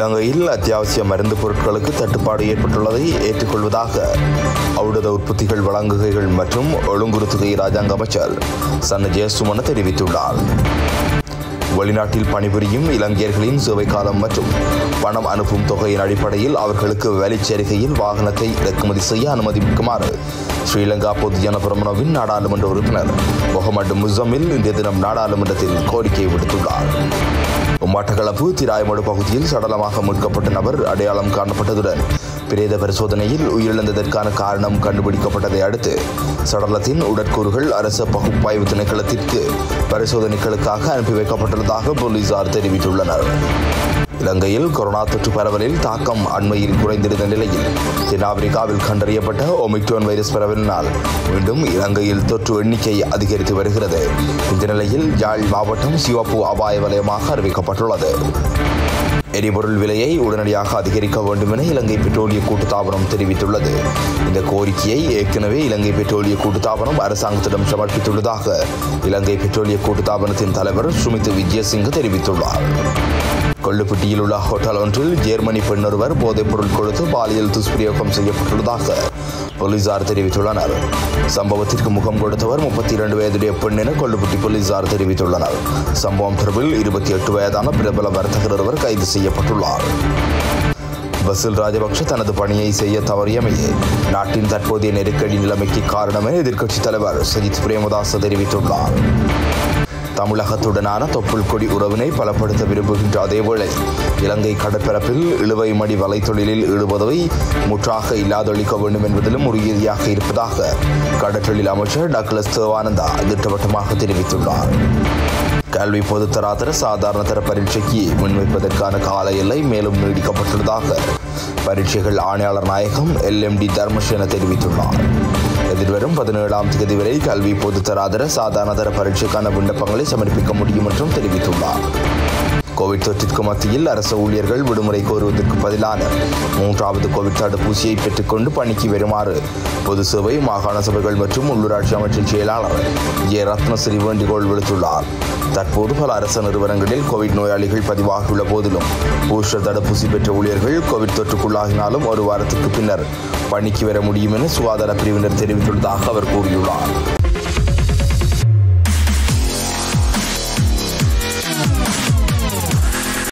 இலங்கையில் அத்தியாவசிய மருந்து பொருட்களுக்கு தட்டுப்பாடு ஏற்பட்டுள்ளதை ஏற்றுக்கொள்வதாக ஔடத உற்பத்திகள் வழங்குகைகள் மற்றும் ஒழுங்குறுத்துகை ராஜாங்க அமைச்சர் சன்ன ஜெயசுமன தெரிவித்துள்ளார் வெளிநாட்டில் பணிபுரியும் இலங்கையர்களின் சேவை காலம் மற்றும் பணம் அனுப்பும் தொகையின் அடிப்படையில் அவர்களுக்கு வேலைச்சேரிகையில் வாகனத்தை இறக்குமதி செய்ய அனுமதிக்குமாறு ஸ்ரீலங்கா பொதுஜன பிரமணவின் நாடாளுமன்ற உறுப்பினர் முகமது முசமில் இன்றைய தினம் நாடாளுமன்றத்தில் கோரிக்கை விடுத்துள்ளார் மட்டக்களப்பு திராயமடு பகுதியில் சடலமாக மீட்கப்பட்ட நபர் அடையாளம் காணப்பட்டதுடன் பிரேத பரிசோதனையில் உயிரிழந்ததற்கான காரணம் கண்டுபிடிக்கப்பட்டதை அடுத்து சடலத்தின் உடற்கூறுகள் அரச பகுப்பாய்வு திணைக்களத்திற்கு பரிசோதனைகளுக்காக அனுப்பி வைக்கப்பட்டுள்ளதாக போலீசார் தெரிவித்துள்ளனர் இலங்கையில் கொரோனா தொற்று பரவலில் தாக்கம் அண்மையில் குறைந்திருந்த நிலையில் தென்னாப்பிரிக்காவில் கண்டறியப்பட்ட ஒமிக்ரோன் வைரஸ் பரவலினால் மீண்டும் இலங்கையில் தொற்று எண்ணிக்கை அதிகரித்து வருகிறது இந்த நிலையில் யாழ் மாவட்டம் சிவப்பு அபாய வலயமாக அறிவிக்கப்பட்டுள்ளது எரிபொருள் விலையை உடனடியாக அதிகரிக்க வேண்டும் என இலங்கை பெட்ரோலிய கூட்டுத்தாபனம் தெரிவித்துள்ளது இந்த கோரிக்கையை ஏற்கனவே இலங்கை பெட்ரோலிய கூட்டுத்தாபனம் அரசாங்கத்திடம் சமர்ப்பித்துள்ளதாக இலங்கை பெட்ரோலிய கூட்டுத்தாபனத்தின் தலைவர் சுமித் விஜயசிங்க தெரிவித்துள்ளார் கொள்ளுப்பட்டியில் உள்ள ஹோட்டல் ஒன்றில் ஜெர்மனி பெண்ணொருவர் போதைப்பொருள் கொடுத்து பாலியல் துஷ்பிரயோகம் செய்யப்பட்டுள்ளதாக போலீசார் தெரிவித்துள்ளனர் சம்பவத்திற்கு முகம் கொடுத்தவர் முப்பத்தி இரண்டு வயதுடைய பெண் என கொள்ளுப்பட்டி போலீசார் தெரிவித்துள்ளனர் சம்பவம் தொடர்பில் இருபத்தி எட்டு வயதான பிரபல வர்த்தகர் ஒருவர் கைது செய்யப்பட்டுள்ளார் பசில் ராஜபக்ஷ தனது பணியை செய்ய தவறியமையே நாட்டின் தற்போதைய நெருக்கடி நிலைமைக்கு காரணம் என எதிர்க்கட்சித் தலைவர் சஜித் பிரேமதாஸ் தெரிவித்துள்ளார் தமிழகத்துடனான தொப்புள் கொடி உறவினை பலப்படுத்த விரும்புகின்ற அதேவேளை இலங்கை கடற்பரப்பில் இழுவை மடி வலைத்தொழிலில் ஈடுபடுவதை முற்றாக இல்லாதொழிக்க வேண்டும் என்பதிலும் உறுதியாக இருப்பதாக கடற்றொழில் அமைச்சர் டக்ளஸ் தேவானந்தா திட்டவட்டமாக தெரிவித்துள்ளார் கல்வி பொதுத்தராதர சாதாரண தர பரீட்சைக்கு முன்வைப்பதற்கான கால எல்லை மேலும் நீடிக்கப்பட்டுள்ளதாக பரீட்சைகள் ஆணையாளர் நாயகம் எல்எம்டி தர்மசேன தெரிவித்துள்ளார் எதிர்வரும் பதினேழாம் தேதி வரை கல்வி பொதுத்தராதர சாதாரண தர பரீட்சைக்கான விண்ணப்பங்களை சமர்ப்பிக்க முடியும் என்றும் தெரிவித்துள்ளார் கோவிட் தொற்றிற்கு மத்தியில் அரசு ஊழியர்கள் விடுமுறை கோருவதற்கு பதிலான மூன்றாவது கோவிட் தடுப்பூசியை பெற்றுக்கொண்டு பணிக்கு வருமாறு பொது சேவை மாகாண சபைகள் மற்றும் உள்ளூராட்சி அமைச்சின் செயலாளர் ஜே ரத்னசிறி வேண்டுகோள் விடுத்துள்ளார் தற்போது பல அரசு நிறுவனங்களில் கோவிட் நோயாளிகள் பதிவாகியுள்ள போதிலும் பூஸ்டர் தடுப்பூசி பெற்ற ஊழியர்கள் கோவிட் தொற்றுக்குள்ளாகினாலும் ஒரு வாரத்துக்கு பின்னர் பணிக்கு வர முடியும் என சுகாதார பிரிவினர் தெரிவித்துள்ளதாக அவர் கூறியுள்ளார்